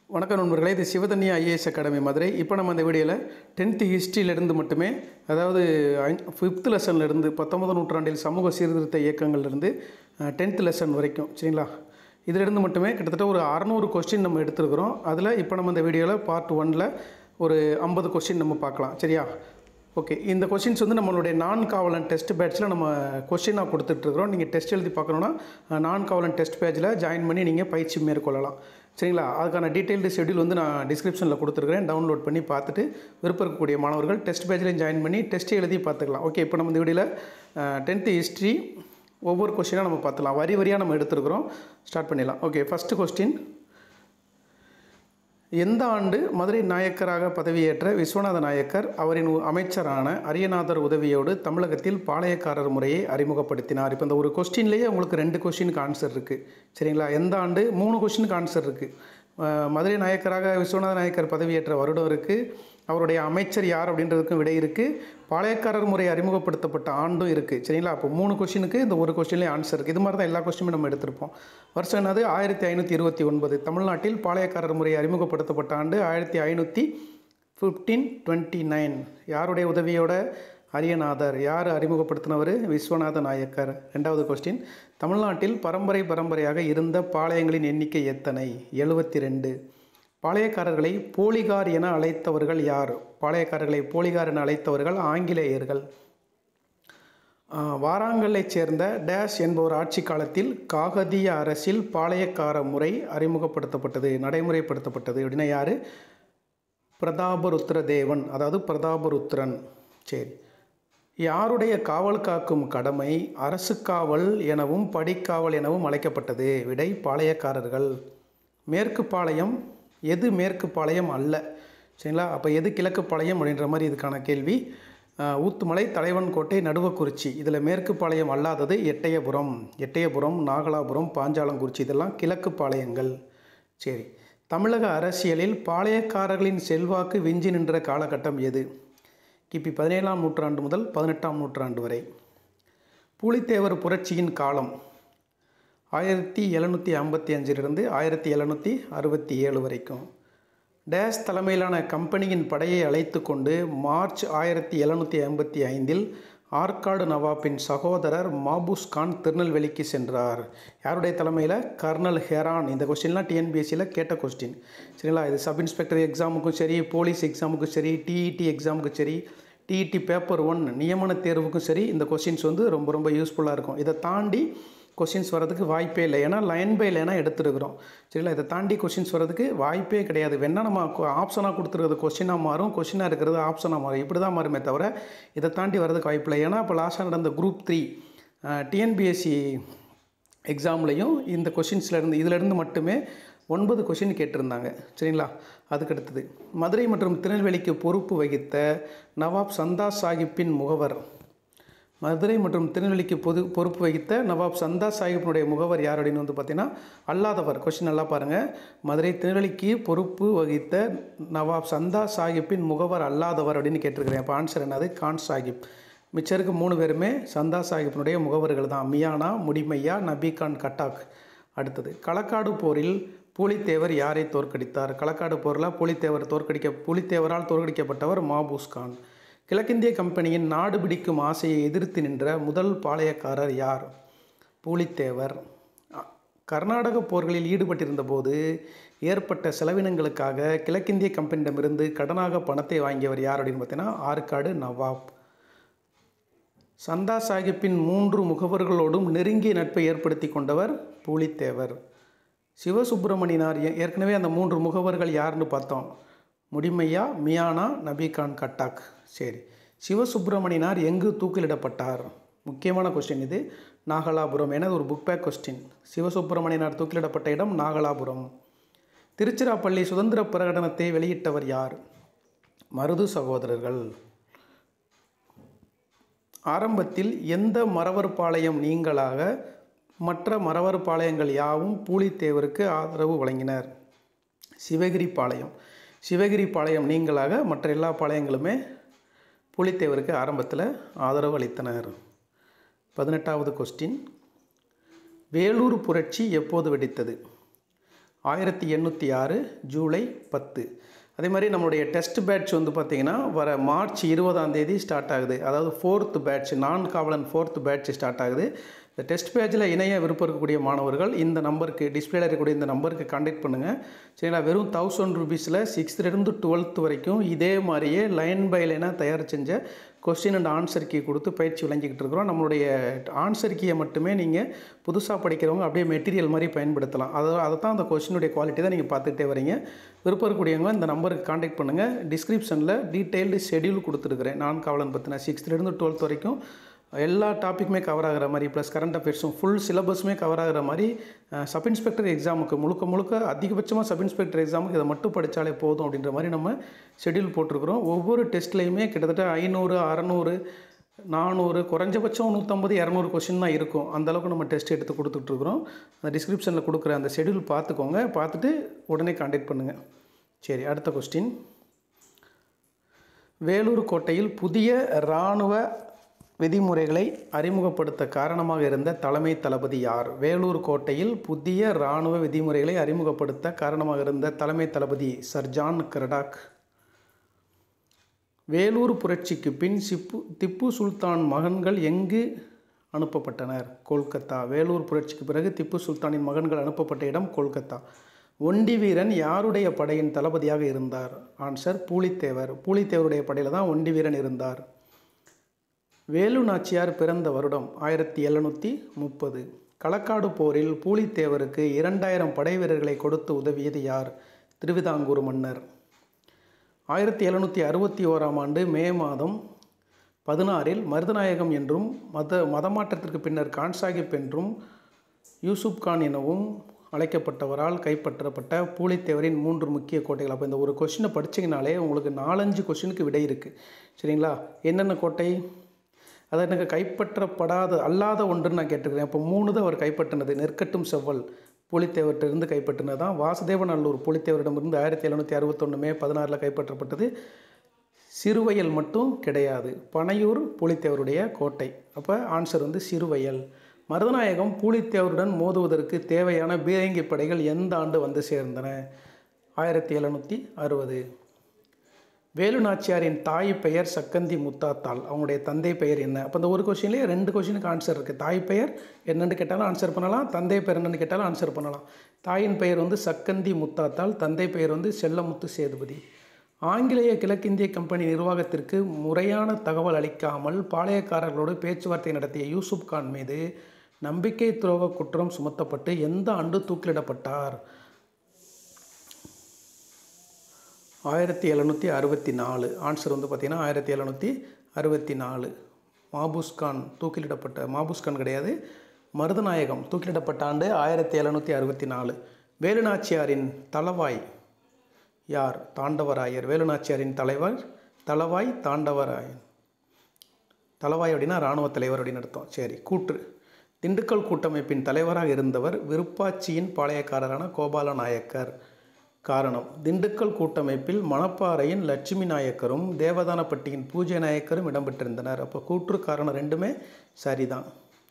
வணக்கம் நண்பர்களே இது சிவதன்யா ஐஏஎஸ் அகாடமி மதுரை இப்போ நம்ம இந்த வீடியோவில் டென்த்து ஹிஸ்ட்ரியிலிருந்து மட்டுமே அதாவது ஃபிஃப்த் லெசன்லேருந்து பத்தொன்பதாம் நூற்றாண்டில் சமூக சீர்திருத்த இயக்கங்கள்லேருந்து டென்த் லெசன் வரைக்கும் சரிங்களா இதிலிருந்து மட்டுமே கிட்டத்தட்ட ஒரு அறநூறு கொஸ்டின் நம்ம எடுத்துருக்குறோம் அதில் இப்போ நம்ம இந்த வீடியோவில் பார்ட் ஒனில் ஒரு ஐம்பது கொஸ்டின் நம்ம பார்க்கலாம் சரியா ஓகே இந்த கொஷின்ஸ் வந்து நம்மளுடைய நான் காவலன் டெஸ்ட் பேட்ச்சில் நம்ம கொஷினாக கொடுத்துட்ருக்குறோம் நீங்கள் டெஸ்ட் எழுதி பார்க்கணுன்னா நான் காவலன் டெஸ்ட் பேஜில் ஜாயின் பண்ணி நீங்கள் பயிற்சி மேற்கொள்ளலாம் சரிங்களா அதுக்கான டீட்டெயில்டு ஷெட்யூல் வந்து நான் டிஸ்கிரிப்ஷனில் கொடுத்துருக்குறேன் டவுன்லோட் பண்ணி பார்த்துட்டு விருப்பம் இருக்கக்கூடிய மாணவர்கள் டெஸ்ட் பேஜ்லையும் ஜாயின் பண்ணி டெஸ்ட் எழுதி பார்த்துக்கலாம் ஓகே இப்போ நம்ம இந்த வீடியோவில் டென்த்து ஹிஸ்ட்ரி ஒவ்வொரு கொஸ்டினாக நம்ம பார்த்துலாம் வரி வரியாக நம்ம எடுத்துருக்குறோம் ஸ்டார்ட் பண்ணிடலாம் ஓகே ஃபஸ்ட்டு கொஸ்டின் எந்த ஆண்டு மதுரை நாயக்கராக பதவியேற்ற விஸ்வநாத நாயக்கர் அவரின் உ- அமைச்சரான அரியநாதர் உதவியோடு தமிழகத்தில் பாளையக்காரர் முறையை அறிமுகப்படுத்தினார் இப்போ இந்த ஒரு கொஸ்டின்லேயே உங்களுக்கு ரெண்டு கொஸ்டினுக்கு ஆன்சர் இருக்குது சரிங்களா எந்த ஆண்டு மூணு கொஸ்டினுக்கு ஆன்சர் இருக்குது மதுரை நாயக்கராக விஸ்வநாத நாயக்கர் பதவியேற்ற வருடம் இருக்குது அவருடைய அமைச்சர் யார் அப்படின்றதுக்கும் விடை இருக்குது பாளையக்காரர் முறை அறிமுகப்படுத்தப்பட்ட ஆண்டும் இருக்குது சரிங்களா அப்போ மூணு கொஸ்டினுக்கு இந்த ஒரு கொஸ்டின்லேயே ஆன்சர் இருக்குது இது மாதிரி தான் எல்லா கொஸ்டினுமே நம்ம எடுத்திருப்போம் வருஷம் என்னது ஆயிரத்தி ஐநூற்றி இருபத்தி ஒன்பது தமிழ்நாட்டில் பாளையக்காரர் முறை அறிமுகப்படுத்தப்பட்ட ஆண்டு ஆயிரத்தி ஐநூற்றி ஃபிஃப்டீன் டுவெண்ட்டி நைன் யாருடைய உதவியோட அரியநாதர் யார் அறிமுகப்படுத்தினவர் விஸ்வநாத நாயக்கர் ரெண்டாவது கொஸ்டின் தமிழ்நாட்டில் பரம்பரை பரம்பரையாக இருந்த பாளையங்களின் எண்ணிக்கை எத்தனை எழுபத்தி ரெண்டு பாளையக்காரர்களை போலிகார் என அழைத்தவர்கள் யார் பாளையக்காரர்களை போலிகார் என அழைத்தவர்கள் ஆங்கிலேயர்கள் ஆஹ், வாராங்கல்லைச் சேர்ந்த டேஷ் என்பவர் ஆட்சி காலத்தில் காகதிய அரசில் பாளையக்கார முறை அறிமுகப்படுத்தப்பட்டது நடைமுறைப்படுத்தப்பட்டது அப்படின்னா யார் பிரதாபருத்ர தேவன் அதாவது பிரதாபருத்ரன் சரி யாருடைய காவல் காக்கும் கடமை அரசு காவல் எனவும் படிக்காவல் எனவும் அழைக்கப்பட்டது விடை பாளையக்காரர்கள் மேற்கு பாளையம் எது மேற்கு பாளையம் அல்ல சரிங்களா அப்போ எது கிழக்கு பாளையம் அப்படின்ற மாதிரி இதுக்கான கேள்வி ஆஹ், ஊத்துமலை தலைவன் கோட்டை நடுவக்குறிச்சி இதில் மேற்கு பாளையம் அல்லாதது எட்டயபுரம் எட்டயபுரம் நாகலாபுரம் பாஞ்சாலங்குறிச்சி இதெல்லாம் கிழக்கு பாளையங்கள் சரி தமிழக அரசியலில் பாளையக்காரர்களின் செல்வாக்கு விஞ்சி நின்ற காலகட்டம் எது கிபி பதினேழாம் நூற்றாண்டு முதல் பதினெட்டாம் நூற்றாண்டு வரை பூலித்தேவர் புரட்சியின் காலம் ஆயிரத்தி எழுநூற்றி ஐம்பத்தி அஞ்சிலிருந்து ஆயிரத்தி எழுநூற்றி அறுபத்தி ஏழு வரைக்கும் டேஸ் தலைமையிலான கம்பெனியின் படையை அழைத்து கொண்டு மார்ச் ஆயிரத்தி எழுநூற்றி ஐம்பத்தி ஐந்தில் ஆற்காடு நவாப்பின் சகோதரர் மாபூஸ் கான் திருநெல்வேலிக்கு சென்றார் யாருடைய தலைமையில் கர்னல் ஹெரான் இந்த கொஸ்டின்லாம் டிஎன்பிஎஸ்சியில் கேட்ட கொஸ்டின் சரிங்களா இது சப் இன்ஸ்பெக்டர் எக்ஸாமுக்கும் சரி போலீஸ் எக்ஸாமுக்கும் சரி டிஇடி எக்ஸாமுக்கும் சரி டிஇடி பேப்பர் ஒன் நியமன தேர்வுக்கும் சரி இந்த கொஸ்டின்ஸ் வந்து ரொம்ப ரொம்ப யூஸ்ஃபுல்லாக இருக்கும் இதை தாண்டி கொஷின்ஸ் வரதுக்கு வாய்ப்பே இல்லை ஏன்னா லைன் பை லைனாக எடுத்துருக்குறோம் சரிங்களா இதை தாண்டி கொஷின்ஸ் வரதுக்கு வாய்ப்பே கிடையாது வேணால் நம்ம ஆப்ஷனாக கொடுத்துருக்கிறது கொஷினாக மாறும் கொஷினாக இருக்கிறது ஆப்ஷனாக மாறும் இப்படி தான் மாறுமே தவிர இதை தாண்டி வரதுக்கு வாய்ப்பு இல்லை ஏன்னா இப்போ லாஸ்ட்டாக நடந்த குரூப் த்ரீ டிஎன்பிஎஸ்சி எக்ஸாம்லேயும் இந்த கொஷின்ஸ்லேருந்து இதிலேருந்து மட்டுமே ஒன்பது கொஷின் கேட்டிருந்தாங்க சரிங்களா அதுக்கு அடுத்தது மதுரை மற்றும் திருநெல்வேலிக்கு பொறுப்பு வகித்த நவாப் சந்தா சாஹிப்பின் முகவர் மதுரை மற்றும் திருநெல்வேலிக்கு பொது பொறுப்பு வகித்த நவாப் சந்தா சாஹிப்பினுடைய முகவர் யார் அப்படின்னு வந்து பார்த்தீங்கன்னா அல்லாதவர் கொஸ்டின் நல்லா பாருங்கள் மதுரை திருநெல்வேலிக்கு பொறுப்பு வகித்த நவாப் சந்தா சாஹிப்பின் முகவர் அல்லாதவர் அப்படின்னு கேட்டிருக்கிறேன் அப்போ ஆன்சர் என்னது கான் சாஹிப் மிச்சம் இருக்க மூணு பேருமே சந்தா சாஹிப்பினுடைய முகவர்கள் தான் மியானா முடிமையா நபி கான் கட்டாக் அடுத்தது களக்காடு போரில் பூலித்தேவர் யாரை தோற்கடித்தார் களக்காடு போரில் பூலித்தேவர் தோற்கடிக்க பூலித்தேவரால் தோற்கடிக்கப்பட்டவர் மாபூஸ் கான் கிழக்கிந்திய கம்பெனியின் நாடு பிடிக்கும் ஆசையை எதிர்த்து நின்ற முதல் பாளையக்காரர் யார் பூலித்தேவர் அ- கர்நாடக போர்களில் ஈடுபட்டிருந்த போது ஏற்பட்ட செலவினங்களுக்காக கிழக்கிந்திய கம்பெனியிடமிருந்து கடனாக பணத்தை வாங்கியவர் யார் அப்படின்னு பார்த்தீங்கன்னா ஆற்காடு நவாப் சந்தா சாஹிப்பின் மூன்று முகவர்களோடும் நெருங்கிய நட்பை ஏற்படுத்தி கொண்டவர் பூலித்தேவர் சிவசுப்பிரமணியனார் ஏ- ஏற்கனவே அந்த மூன்று முகவர்கள் யாருன்னு பார்த்தோம் முடிமையா மியானா நபிகான் கட்டாக் சரி சிவசுப்பிரமணியனார் எங்கு தூக்கிலிடப்பட்டார் முக்கியமான கொஸ்டின் இது நாகலாபுரம் என ஒரு புக் பேக் கொஸ்டின் சிவசுப்பிரமணியனார் தூக்கிலிடப்பட்ட இடம் நாகலாபுரம் திருச்சிராப்பள்ளி சுதந்திர பிரகடனத்தை வெளியிட்டவர் யார் மருது சகோதரர்கள் ஆரம்பத்தில் எந்த மறவர் பாளையம் நீங்களாக மற்ற மறவர் பாளையங்கள் யாவும் பூலித்தேவருக்கு ஆதரவு வழங்கினர் சிவகிரி பாளையம் சிவகிரி பாளையம் நீங்களாக மற்ற எல்லா பாளையங்களுமே பூலித்தேவருக்கு ஆரம்பத்தில் ஆதரவு அளித்தனர் பதினெட்டாவது கொஸ்டின் வேலூர் புரட்சி எப்போது வெடித்தது ஆயிரத்தி எண்ணூற்றி ஆறு ஜூலை பத்து அதே மாதிரி நம்மளுடைய டெஸ்ட் பேட்ச் வந்து பார்த்திங்கன்னா வர மார்ச் இருபதாம் தேதி ஸ்டார்ட் ஆகுது அதாவது ஃபோர்த் பேட்ச் நான் காவலன் ஃபோர்த் பேட்ச் ஸ்டார்ட் ஆகுது இந்த டெஸ்ட் பேட்சில் இணைய விருப்பம் இருக்கக்கூடிய மாணவர்கள் இந்த நம்பருக்கு டிஸ்பிளேல இருக்கக்கூடிய இந்த நம்பருக்கு காண்டாக்ட் பண்ணுங்கள் சரிங்களா வெறும் தௌசண்ட் ருபீஸில் சிக்ஸ்த்துலேருந்து டுவெல்த் வரைக்கும் இதே மாதிரியே லைன் பை லைனாக தயார் செஞ்ச கொஸ்டின் அண்ட் ஆன்சர் கீ கொடுத்து பயிற்சி வழங்கிக்கிட்டு இருக்கிறோம் நம்மளுடைய ஆன்சர் கீயை மட்டுமே நீங்கள் புதுசாக படிக்கிறவங்க அப்படியே மெட்டீரியல் மாதிரி பயன்படுத்தலாம் அதை அதை தான் அந்த கொஸ்டினுடைய குவாலிட்டி தான் நீங்கள் பார்த்துக்கிட்டே வரீங்க விருப்பம் இருக்கக்கூடியவங்க இந்த நம்பருக்கு காண்டாக்ட் பண்ணுங்கள் டிஸ்கிரிப்ஷனில் டீட்டெயில்டு ஷெடியூல் கொடுத்துருக்குறேன் நான் காவலன் பற்றின சிக்ஸ்த்துலேருந்து டுவெல்த் வரைக்கும் எல்லா டாப்பிக்குமே கவர் ஆகிற மாதிரி ப்ளஸ் கரண்ட் அஃபேர்ஸும் ஃபுல் சிலபஸுமே கவர் ஆகிற மாதிரி சப் இன்ஸ்பெக்டர் எக்ஸாமுக்கு முழுக்க முழுக்க அதிகபட்சமாக சப் இன்ஸ்பெக்டர் எக்ஸாமுக்கு இதை மட்டும் படித்தாலே போதும் அப்படின்ற மாதிரி நம்ம ஷெடியூல் போட்டிருக்கிறோம் ஒவ்வொரு டெஸ்ட்லேயுமே கிட்டத்தட்ட ஐநூறு அறநூறு நானூறு குறைஞ்சபட்சம் நூற்றம்பது இரநூறு கொஷின் தான் இருக்கும் அந்தளவுக்கு நம்ம டெஸ்ட் எடுத்து கொடுத்துட்ருக்குறோம் அந்த டிஸ்கிரிப்ஷனில் கொடுக்குற அந்த ஷெடியூல் பார்த்துக்கோங்க பார்த்துட்டு உடனே காண்டாக்ட் பண்ணுங்கள் சரி அடுத்த கொஸ்டின் வேலூர் கோட்டையில் புதிய இராணுவ விதிமுறைகளை அறிமுகப்படுத்த காரணமாக இருந்த தலைமை தளபதி யார் வேலூர் கோட்டையில் புதிய இராணுவ விதிமுறைகளை அறிமுகப்படுத்த காரணமாக இருந்த தலைமை தளபதி சர் ஜான் கரடாக் வேலூர் புரட்சிக்கு பின் சிப்பு திப்பு சுல்தான் மகன்கள் எங்கு அனுப்பப்பட்டனர் கொல்கத்தா வேலூர் புரட்சிக்கு பிறகு திப்பு சுல்தானின் மகன்கள் அனுப்பப்பட்ட இடம் கொல்கத்தா ஒண்டி வீரன் யாருடைய படையின் தளபதியாக இருந்தார் ஆன்சர் பூலித்தேவர் பூலித்தேவருடைய படையில் தான் ஒண்டி வீரன் இருந்தார் வேலு நாச்சியார் பிறந்த வருடம் ஆயிரத்தி எழுநூற்றி முப்பது களக்காடு போரில் பூலித்தேவருக்கு இரண்டாயிரம் படை வீரர்களை கொடுத்து உதவியது யார் திருவிதாங்கூர் மன்னர் ஆயிரத்தி எழுநூற்றி அறுபத்தி ஓராம் ஆண்டு மே மாதம் பதினாறில் மருதநாயகம் என்றும் மத மதமாற்றத்திற்கு பின்னர் கான் சாஹிப் என்றும் யூசுப் கான் எனவும் அழைக்கப்பட்டவரால் கைப்பற்றப்பட்ட பூலித்தேவரின் மூன்று முக்கிய கோட்டைகள் அப்போ இந்த ஒரு கொஷினை படிச்சிங்கனாலே உங்களுக்கு நாலஞ்சு கொஷினுக்கு விடை இருக்குது சரிங்களா என்னென்ன கோட்டை அதை எனக்கு கைப்பற்றப்படாத அல்லாத ஒன்றுன்னு நான் கேட்டுக்கிறேன் அப்போ மூணு தான் அவர் கைப்பற்றினது நெற்கட்டும் செவ்வல் புலித்தேவர்கிட்டருந்து கைப்பற்றினது தான் வாசுதேவநல்லூர் புலித்தேவரிடமிருந்து ஆயிரத்தி எழுநூற்றி அறுபத்தொன்று மே பதினாறில் கைப்பற்றப்பட்டது சிறுவயல் மட்டும் கிடையாது பனையூர் புலித்தேவருடைய கோட்டை அப்போ ஆன்சர் வந்து சிறுவயல் மருதநாயகம் பூலித்தேவருடன் மோதுவதற்கு தேவையான பீரங்கி படைகள் எந்த ஆண்டு வந்து சேர்ந்தன ஆயிரத்தி எழுநூற்றி அறுபது வேலு நாச்சியாரின் தாய் பெயர் சக்கந்தி முத்தாத்தாள் அவங்களுடைய தந்தை பெயர் என்ன அப்போ இந்த ஒரு கொஷின்லேயே ரெண்டு கொஷினுக்கு ஆன்சர் இருக்குது தாய் பெயர் என்னென்னு கேட்டாலும் ஆன்சர் பண்ணலாம் தந்தை பெயர் என்னென்னு கேட்டாலும் ஆன்சர் பண்ணலாம் தாயின் பெயர் வந்து சக்கந்தி முத்தாத்தாள் தந்தை பெயர் வந்து செல்லமுத்து சேதுபதி ஆங்கிலேய கிழக்கிந்திய கம்பெனி நிர்வாகத்திற்கு முறையான தகவல் அளிக்காமல் பாளையக்காரர்களோடு பேச்சுவார்த்தை நடத்திய யூசுப் கான் மீது நம்பிக்கை துரோக குற்றம் சுமத்தப்பட்டு எந்த ஆண்டு தூக்கிலிடப்பட்டார் ஆயிரத்தி எழுநூற்றி அறுபத்தி நாலு ஆன்சர் வந்து பார்த்திங்கன்னா ஆயிரத்தி எழுநூற்றி அறுபத்தி நாலு மாபூஸ்கான் தூக்கிலிடப்பட்ட மாபூஸ்கான் கிடையாது மருதநாயகம் தூக்கிலிடப்பட்ட ஆண்டு ஆயிரத்தி எழுநூற்றி அறுபத்தி நாலு வேலுநாச்சியாரின் தளவாய் யார் தாண்டவராயர் வேலுநாச்சியாரின் தலைவர் தளவாய் தாண்டவராயன் தளவாய் அப்படின்னா இராணுவ தலைவர் அப்படின்னு அர்த்தம் சரி கூற்று திண்டுக்கல் கூட்டமைப்பின் தலைவராக இருந்தவர் விருப்பாட்சியின் பாளையக்காரரான கோபால நாயக்கர் காரணம் திண்டுக்கல் கூட்டமைப்பில் மணப்பாறையின் லட்சுமி நாயக்கரும் தேவதானப்பட்டியின் பூஜை நாயக்கரும் இடம்பெற்றிருந்தனர் அப்போ கூற்று காரணம் ரெண்டுமே சரிதான்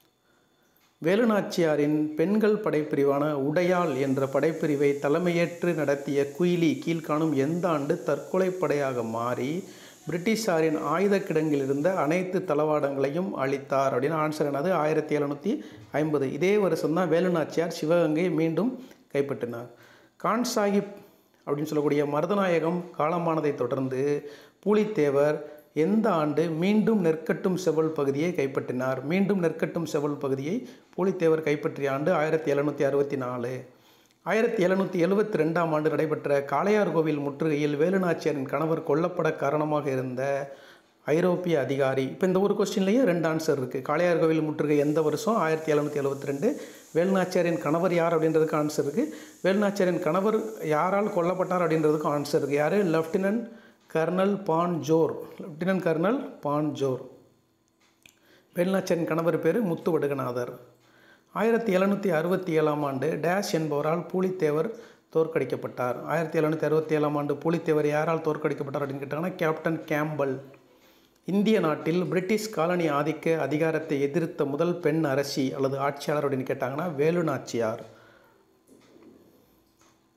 வேலுநாச்சியாரின் பெண்கள் படைப்பிரிவான உடையாள் என்ற படைப்பிரிவை தலைமையேற்று நடத்திய குயிலி கீழ்காணும் எந்த ஆண்டு தற்கொலை படையாக மாறி பிரிட்டிஷாரின் ஆயுத கிடங்கில் இருந்த அனைத்து தளவாடங்களையும் அளித்தார் அப்படின்னு ஆன்சர் என்னது ஆயிரத்தி எழுநூற்றி ஐம்பது இதே வருஷம்தான் வேலுநாச்சியார் சிவகங்கை மீண்டும் கைப்பற்றினார் கான் சாஹிப் அப்படின்னு சொல்லக்கூடிய மருதநாயகம் காலமானதை தொடர்ந்து பூலித்தேவர் எந்த ஆண்டு மீண்டும் நெற்கட்டும் செவல் பகுதியை கைப்பற்றினார் மீண்டும் நெற்கட்டும் செவல் பகுதியை பூலித்தேவர் கைப்பற்றிய ஆண்டு ஆயிரத்தி எழுநூற்றி அறுபத்தி நாலு ஆயிரத்தி எழுநூற்றி எழுபத்தி ரெண்டாம் ஆண்டு நடைபெற்ற காளையார் கோவில் முற்றுகையில் வேலுநாச்சியாரின் கணவர் கொல்லப்பட காரணமாக இருந்த ஐரோப்பிய அதிகாரி இப்போ இந்த ஒரு கொஸ்டின்லேயே ரெண்டு ஆன்சர் இருக்குது காளையார் கோவில் முற்றுகை எந்த வருஷம் ஆயிரத்தி எழுநூற்றி எழுபத்தி ரெண்டு வேலுநாச்சியாரின் கணவர் யார் அப்படின்றதுக்கு ஆன்சர் இருக்குது வேலுநாச்சியாரின் கணவர் யாரால் கொல்லப்பட்டார் அப்படின்றதுக்கும் ஆன்சர் இருக்குது யார் lieutenant colonel Bonjour lieutenant colonel Bonjour வேலுநாச்சியாரின் கணவர் பேர் முத்து வடுகநாதர் ஆயிரத்தி எழுநூற்றி அறுபத்தி ஏழாம் ஆண்டு டேஷ் என்பவரால் பூலித்தேவர் தோற்கடிக்கப்பட்டார் ஆயிரத்தி எழுநூற்றி அறுபத்தி ஏழாம் ஆண்டு பூலித்தேவர் யாரால் தோற்கடிக்கப்பட்டார் அப்படின்னு கேட்டாங்கன்னா கேப்டன் கேம்பல் இந்திய நாட்டில் பிரிட்டிஷ் காலனி ஆதிக்க அதிகாரத்தை எதிர்த்த முதல் பெண் அரசி அல்லது ஆட்சியாளர் அப்படின்னு கேட்டாங்கன்னா வேலு நாச்சியார்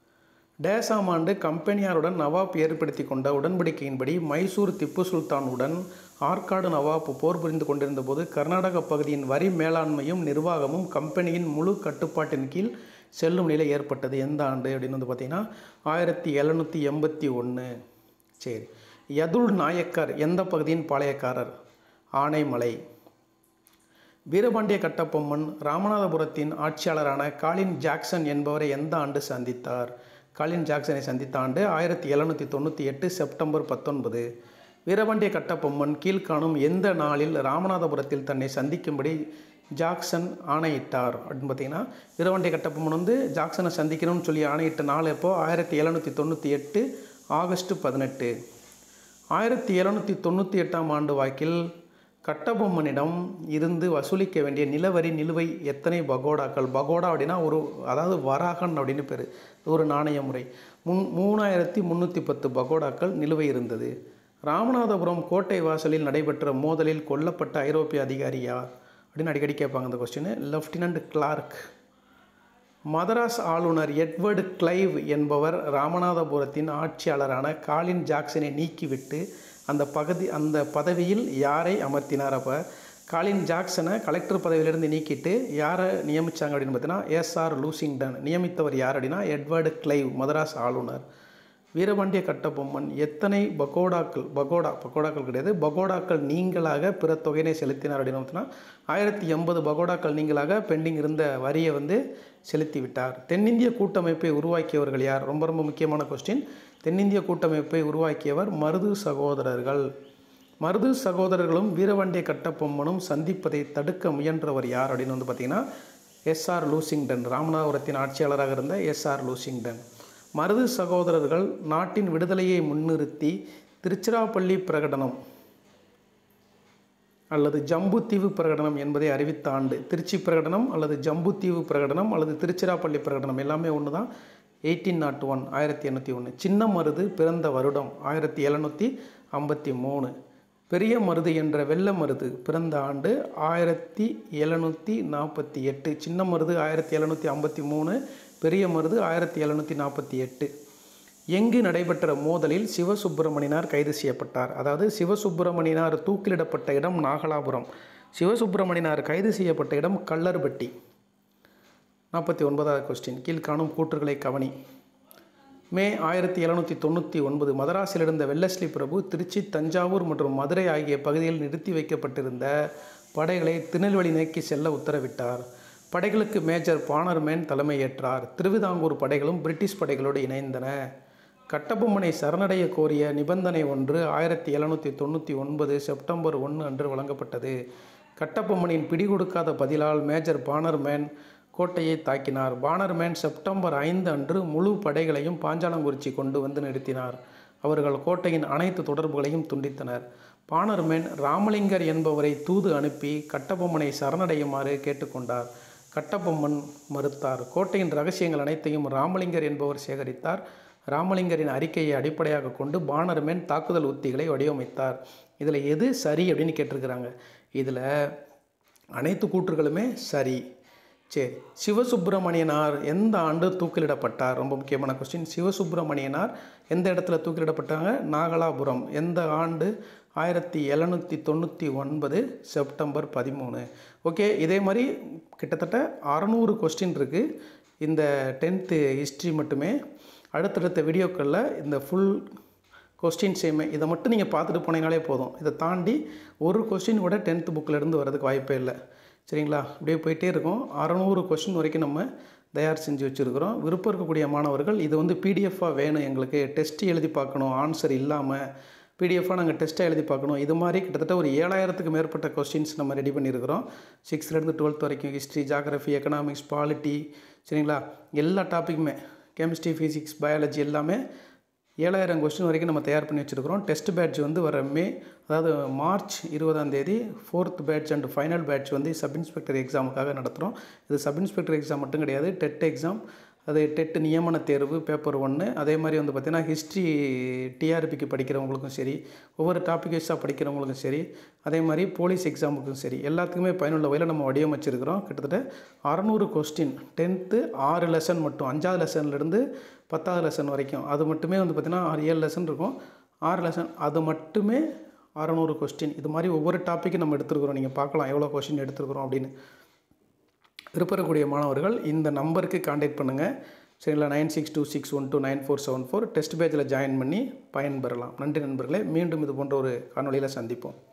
டேசாம் ஆண்டு கம்பெனியாருடன் நவாப் ஏற்படுத்தி கொண்ட உடன்படிக்கையின்படி மைசூர் திப்பு சுல்தானுடன் ஆற்காடு நவாப் போர் புரிந்து கொண்டிருந்த போது கர்நாடக பகுதியின் வரி மேலாண்மையும் நிர்வாகமும் கம்பெனியின் முழு கட்டுப்பாட்டின் கீழ் செல்லும் நிலை ஏற்பட்டது எந்த ஆண்டு அப்படின்னு வந்து பார்த்திங்கன்னா ஆயிரத்தி எழுநூற்றி எண்பத்தி ஒன்று சரி யதுல் நாயக்கர் எந்த பகுதியின் பாளையக்காரர் ஆனைமலை வீரபாண்டிய கட்டபொம்மன் ராமநாதபுரத்தின் ஆட்சியாளரான காலின் ஜாக்சன் என்பவரை எந்த ஆண்டு சந்தித்தார் காலின் ஜாக்சனை சந்தித்த ஆண்டு ஆயிரத்தி எழுநூற்றி தொண்ணூற்றி எட்டு செப்டம்பர் பத்தொன்பது வீரபாண்டிய கட்டபொம்மன் கீழ்காணும் எந்த நாளில் ராமநாதபுரத்தில் தன்னை சந்திக்கும்படி ஜாக்சன் ஆணையிட்டார் அப்படின்னு பார்த்தீங்கன்னா வீரபாண்டிய கட்டபொம்மன் வந்து ஜாக்சனை சந்திக்கணும்னு சொல்லி ஆணையிட்ட நாள் எப்போ ஆயிரத்தி எழுநூற்றி தொண்ணூற்றி எட்டு ஆகஸ்ட் பதினெட்டு ஆயிரத்தி எழுநூற்றி தொண்ணூற்றி எட்டாம் ஆண்டு வாக்கில் கட்டபொம்மனிடம் இருந்து வசூலிக்க வேண்டிய நிலவரி நிலுவை எத்தனை பகோடாக்கள் பகோடா அப்படின்னா ஒரு அதாவது வராகன் அப்படின்னு பேர் ஒரு நாணய முறை முன் மூணாயிரத்தி முந்நூற்றி பத்து பகோடாக்கள் நிலுவை இருந்தது ராமநாதபுரம் கோட்டை வாசலில் நடைபெற்ற மோதலில் கொல்லப்பட்ட ஐரோப்பிய அதிகாரி யார் அப்படின்னு அடிக்கடி கேட்பாங்க இந்த கொஸ்டின் லெஃப்டினன்ட் கிளார்க் மதராஸ் ஆளுநர் எட்வர்டு கிளைவ் என்பவர் ராமநாதபுரத்தின் ஆட்சியாளரான காலின் ஜாக்சனை நீக்கிவிட்டு அந்த பகுதி அந்த பதவியில் யாரை அமர்த்தினார் அப்போ காலின் ஜாக்சனை கலெக்டர் பதவியிலிருந்து நீக்கிட்டு யாரை நியமித்தாங்க அப்படின்னு பார்த்தீங்கன்னா எஸ்ஆர் லூசிங்டன் நியமித்தவர் யார் அப்படின்னா எட்வர்டு கிளைவ் மதராஸ் ஆளுநர் வீரபாண்டிய கட்டபொம்மன் எத்தனை பகோடாக்கள் பகோடா பகோடாக்கள் கிடையாது பகோடாக்கள் நீங்களாக பிற தொகையினை செலுத்தினார் அப்படின்னு பார்த்தீங்கன்னா ஆயிரத்தி எண்பது பகோடாக்கள் நீங்களாக பெண்டிங் இருந்த வரியை வந்து செலுத்தி விட்டார் தென்னிந்திய கூட்டமைப்பை உருவாக்கியவர்கள் யார் ரொம்ப ரொம்ப முக்கியமான கொஸ்டின் தென்னிந்திய கூட்டமைப்பை உருவாக்கியவர் மருது சகோதரர்கள் மருது சகோதரர்களும் வீரபாண்டிய கட்டபொம்மனும் சந்திப்பதை தடுக்க முயன்றவர் யார் அப்படின்னு வந்து பார்த்தீங்கன்னா எஸ்ஆர் லூசிங்டன் ராமநாதபுரத்தின் ஆட்சியாளராக இருந்த எஸ்ஆர் லூசிங்டன் மருது சகோதரர்கள் நாட்டின் விடுதலையை முன்னிறுத்தி திருச்சிராப்பள்ளி பிரகடனம் அல்லது ஜம்புத்தீவு பிரகடனம் என்பதை அறிவித்த ஆண்டு திருச்சி பிரகடனம் அல்லது ஜம்புத்தீவு பிரகடனம் அல்லது திருச்சிராப்பள்ளி பிரகடனம் எல்லாமே ஒன்று தான் எயிட்டீன் நாட் ஒன் ஆயிரத்தி எண்ணூற்றி ஒன்று சின்ன மருது பிறந்த வருடம் ஆயிரத்தி எழுநூற்றி ஐம்பத்தி மூணு பெரிய மருது என்ற வெள்ள மருது பிறந்த ஆண்டு ஆயிரத்தி எழுநூற்றி நாற்பத்தி எட்டு சின்ன மருது ஆயிரத்தி எழுநூற்றி ஐம்பத்தி மூணு பெரிய மருது ஆயிரத்தி எழுநூற்றி நாற்பத்தி எட்டு எங்கு நடைபெற்ற மோதலில் சிவசுப்பிரமணியனார் கைது செய்யப்பட்டார் அதாவது சிவசுப்பிரமணியனார் தூக்கிலிடப்பட்ட இடம் நாகலாபுரம் சிவசுப்பிரமணியனார் கைது செய்யப்பட்ட இடம் கல்லர்பட்டி நாற்பத்தி ஒன்பதாவது கொஸ்டின் கீழ்காணும் கூற்றுகளை கவனி மே ஆயிரத்தி எழுநூற்றி தொண்ணூற்றி ஒன்பது மதராஸில் இருந்த வெள்ளஸ்லி பிரபு திருச்சி தஞ்சாவூர் மற்றும் மதுரை ஆகிய பகுதியில் நிறுத்தி வைக்கப்பட்டிருந்த படைகளை திருநெல்வேலி நோக்கி செல்ல உத்தரவிட்டார் படைகளுக்கு மேஜர் பானர்மேன் தலைமையேற்றார் திருவிதாங்கூர் படைகளும் பிரிட்டிஷ் படைகளோடு இணைந்தன கட்டபொம்மனை சரணடைய கோரிய நிபந்தனை ஒன்று ஆயிரத்தி எழுநூற்றி தொண்ணூற்றி ஒன்பது செப்டம்பர் ஒன்று அன்று வழங்கப்பட்டது கட்டபொம்மனின் பிடிகொடுக்காத பதிலால் மேஜர் பானர்மேன் கோட்டையை தாக்கினார் பானர்மேன் செப்டம்பர் ஐந்து அன்று முழு படைகளையும் பாஞ்சாலங்குறிச்சி கொண்டு வந்து நிறுத்தினார் அவர்கள் கோட்டையின் அனைத்து தொடர்புகளையும் துண்டித்தனர் பானர்மேன் ராமலிங்கர் என்பவரை தூது அனுப்பி கட்டபொம்மனை சரணடையுமாறு கேட்டுக்கொண்டார் கட்டபொம்மன் மறுத்தார் கோட்டையின் ரகசியங்கள் அனைத்தையும் ராமலிங்கர் என்பவர் சேகரித்தார் ராமலிங்கரின் அறிக்கையை அடிப்படையாக கொண்டு பானர்மேன் தாக்குதல் உத்திகளை வடிவமைத்தார் இதில் எது சரி அப்படின்னு கேட்டிருக்கிறாங்க இதில் அனைத்து கூற்றுகளுமே சரி சரி சிவசுப்பிரமணியனார் எந்த ஆண்டு தூக்கிலிடப்பட்டார் ரொம்ப முக்கியமான கொஸ்டின் சிவசுப்பிரமணியனார் எந்த இடத்துல தூக்கிலிடப்பட்டாங்க நாகலாபுரம் எந்த ஆண்டு ஆயிரத்தி எழுநூற்றி தொண்ணூற்றி ஒன்பது செப்டம்பர் பதிமூணு ஓகே இதே மாதிரி கிட்டத்தட்ட அறநூறு கொஸ்டின் இருக்குது இந்த டென்த்து ஹிஸ்ட்ரி மட்டுமே அடுத்தடுத்த வீடியோக்களில் இந்த ஃபுல் கொஸ்டின் சேமே இதை மட்டும் நீங்கள் பார்த்துட்டு போனீங்கனாலே போதும் இதை தாண்டி ஒரு கொஸ்டின் கூட டென்த்து புக்கிலேருந்து வரதுக்கு வாய்ப்பே இல்லை சரிங்களா அப்படியே போயிட்டே இருக்கும் அறநூறு கொஸ்டின் வரைக்கும் நம்ம தயார் செஞ்சு வச்சுருக்கிறோம் விருப்பம் இருக்கக்கூடிய மாணவர்கள் இது வந்து பிடிஎஃபாக வேணும் எங்களுக்கு டெஸ்ட் எழுதி பார்க்கணும் ஆன்சர் இல்லாமல் பிடிஎஃபாக நாங்கள் டெஸ்ட்டாக எழுதி பார்க்கணும் இது மாதிரி கிட்டத்தட்ட ஒரு ஏழாயிரத்துக்கு மேற்பட்ட கொஸ்டின்ஸ் நம்ம ரெடி பண்ணியிருக்கிறோம் சிக்ஸ்த்லேருந்து டுவெல்த் வரைக்கும் ஹிஸ்ட்ரி ஜாகிரஃபி எக்கனாமிக்ஸ் பாலிட்டி சரிங்களா எல்லா டாப்பிக்குமே கெமிஸ்ட்ரி ஃபிசிக்ஸ் பயாலஜி எல்லாமே ஏழாயிரம் கொஸ்டின் வரைக்கும் நம்ம தயார் பண்ணி வச்சுருக்கிறோம் டெஸ்ட் பேட்ச் வந்து வர மே அதாவது மார்ச் இருபதாம் தேதி fourth batch and final batch வந்து சப் இன்ஸ்பெக்டர் எக்ஸாமுக்காக நடத்துகிறோம் இது சப் இன்ஸ்பெக்டர் எக்ஸாம் மட்டும் கிடையாது டெட் எக்ஸாம் அது டெட் நியமன தேர்வு பேப்பர் ஒன்று அதே மாதிரி வந்து பார்த்திங்கன்னா ஹிஸ்ட்ரி டிஆர்பிக்கு படிக்கிறவங்களுக்கும் சரி ஒவ்வொரு டாபிக் வைஸாக படிக்கிறவங்களுக்கும் சரி அதே மாதிரி போலீஸ் எக்ஸாமுக்கும் சரி எல்லாத்துக்குமே பயனுள்ள வகையில் நம்ம வடிவமைச்சிருக்கிறோம் கிட்டத்தட்ட அறநூறு கொஸ்டின் டென்த்து ஆறு லெசன் மட்டும் அஞ்சாவது லெசன்லேருந்து பத்தாவது லெசன் வரைக்கும் அது மட்டுமே வந்து பார்த்திங்கன்னா ஆறு ஏழு லெசன் இருக்கும் ஆறு லெசன் அது மட்டுமே அறநூறு கொஸ்டின் இது மாதிரி ஒவ்வொரு டாப்பிக்கும் நம்ம எடுத்துருக்குறோம் நீங்கள் பார்க்கலாம் எவ்வளோ கொஸ்டின் எடுத்துருக்குறோம் அப்படின்னு விருப்பக்கூடிய மாணவர்கள் இந்த நம்பருக்கு காண்டாக்ட் பண்ணுங்கள் சரிங்களா nine six two six one two nine four seven four test பேஜில் ஜாயின் பண்ணி பயன்பெறலாம் நன்றி நண்பர்களே மீண்டும் இது போன்ற ஒரு காணொலியில் சந்திப்போம்